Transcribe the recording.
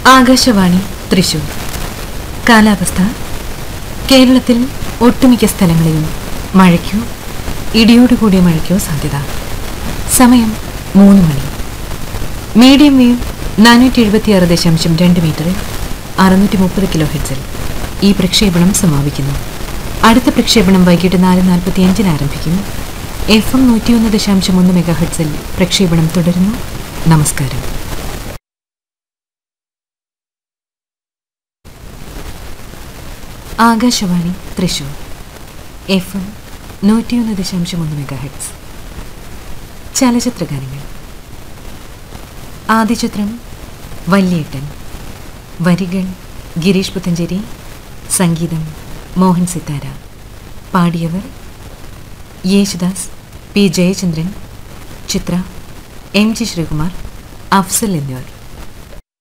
ആകാശവാണി തൃശൂർ കാലാവസ്ഥ കേരളത്തിൽ ഒട്ടുമിക്ക സ്ഥലങ്ങളിലും മഴയ്ക്കോ ഇടിയോടുകൂടിയ മഴയ്ക്കോ സാധ്യത സമയം മൂന്ന് മണി മീഡിയം വേവ് നാനൂറ്റി എഴുപത്തിയാറ് ദശാംശം രണ്ട് മീറ്ററിൽ അറുന്നൂറ്റി മുപ്പത് കിലോ ഹെഡ്സിൽ ഈ പ്രക്ഷേപണം സമാപിക്കുന്നു അടുത്ത പ്രക്ഷേപണം വൈകിട്ട് നാല് നാൽപ്പത്തി അഞ്ചിന് ആരംഭിക്കും എഫ് എം നൂറ്റിയൊന്ന് ദശാംശം ഒന്ന് മെഗാ ഹെഡ്സിൽ പ്രക്ഷേപണം തുടരുന്നു നമസ്കാരം ആകാശവാണി തൃശൂർ എഫ് എം നൂറ്റിയൊന്ന് ദശാംശം ഒന്ന് മെഗാ ഹെഡ്സ് ചലച്ചിത്രഗാനങ്ങൾ ആദ്യ ചിത്രം വല്യേട്ടൻ വരികൾ ഗിരീഷ് പുത്തഞ്ചേരി സംഗീതം മോഹൻ സിത്താര പാടിയവർ Yesudas P Jayachandran Chithra M G Sreekumar Afsal എന്നിവർ